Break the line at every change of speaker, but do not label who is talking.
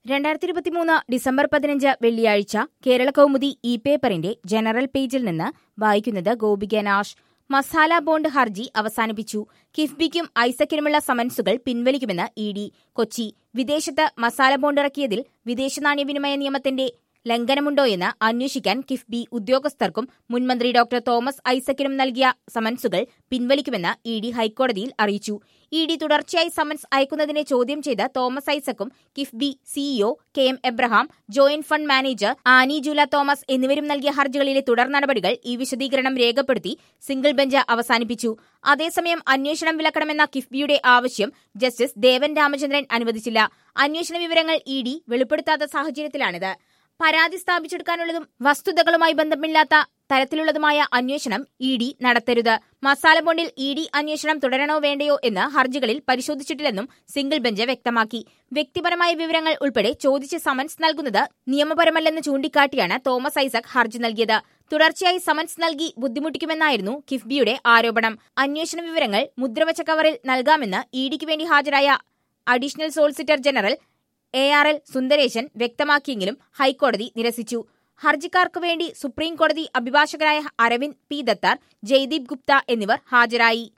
രണ്ടായിരത്തി ഇരുപത്തിമൂന്ന് ഡിസംബർ പതിനഞ്ച് വെള്ളിയാഴ്ച കേരള കൗമുദി ഇ പേപ്പറിന്റെ ജനറൽ പേജിൽ നിന്ന് വായിക്കുന്നത് ഗോപിക നാഷ് മസാല ബോണ്ട് ഹർജി അവസാനിപ്പിച്ചു കിഫ്ബിക്കും ഐസക്കിനുമുള്ള സമൻസുകൾ പിൻവലിക്കുമെന്ന് ഇ ഡി കൊച്ചി വിദേശത്ത് മസാല ബോണ്ട് ഇറക്കിയതിൽ വിദേശ നാണ്യവിനിമയ നിയമത്തിന്റെ ലംഘനമുണ്ടോയെന്ന് അന്വേഷിക്കാൻ കിഫ്ബി ഉദ്യോഗസ്ഥർക്കും മുൻമന്ത്രി ഡോക്ടർ തോമസ് ഐസക്കിനും നൽകിയ സമൻസുകൾ പിൻവലിക്കുമെന്ന് ഇ ഡി ഹൈക്കോടതിയിൽ അറിയിച്ചു ഇ ഡി തുടർച്ചയായി സമൻസ് അയക്കുന്നതിനെ ചോദ്യം ചെയ്ത് തോമസ് ഐസക്കും KIIFB CEO K M Abraham joint fund manager Annie ജൂല തോമസ് എന്നിവരും നൽകിയ ഹർജികളിലെ തുടർ നടപടികൾ ഈ വിശദീകരണം രേഖപ്പെടുത്തി സിംഗിൾ ബെഞ്ച് അവസാനിപ്പിച്ചു അതേസമയം അന്വേഷണം വിലക്കണമെന്ന കിഫ്ബിയുടെ ആവശ്യം ജസ്റ്റിസ് ദേവൻ രാമചന്ദ്രൻ അനുവദിച്ചില്ല അന്വേഷണ വിവരങ്ങൾ ഇ ഡി വെളിപ്പെടുത്താത്ത സാഹചര്യത്തിലാണിത് പരാതി സ്ഥാപിച്ചെടുക്കാനുള്ളതും വസ്തുതകളുമായി ബന്ധമില്ലാത്ത തരത്തിലുള്ളതുമായ അന്വേഷണം ഇ ഡി നടത്തരുത് മസാല ബോണ്ടിൽ ഇ ഡി അന്വേഷണം തുടരണോ വേണ്ടയോ എന്ന് ഹർജികളിൽ പരിശോധിച്ചിട്ടില്ലെന്നും സിംഗിൾ ബെഞ്ച് വ്യക്തമാക്കി വ്യക്തിപരമായ വിവരങ്ങൾ ഉൾപ്പെടെ ചോദിച്ച് സമൻസ് നൽകുന്നത് നിയമപരമല്ലെന്ന് ചൂണ്ടിക്കാട്ടിയാണ് തോമസ് ഐസക് ഹർജി നൽകിയത് തുടർച്ചയായി സമൻസ് നൽകി ബുദ്ധിമുട്ടിക്കുമെന്നായിരുന്നു കിഫ്ബിയുടെ ആരോപണം അന്വേഷണ വിവരങ്ങൾ മുദ്രവച്ച കവറിൽ നൽകാമെന്ന് ഇ ഡിക്ക് വേണ്ടി ഹാജരായ additional solicitor general A R L Sundaresan വ്യക്തമാക്കിയെങ്കിലും ഹൈക്കോടതി നിരസിച്ചു ഹർജിക്കാർക്ക് വേണ്ടി സുപ്രീം കോടതി അഭിഭാഷകരായ അരവിന്ദ് പി ദത്താർ ജയ്ദീപ് ഗുപ്ത എന്നിവർ ഹാജരായി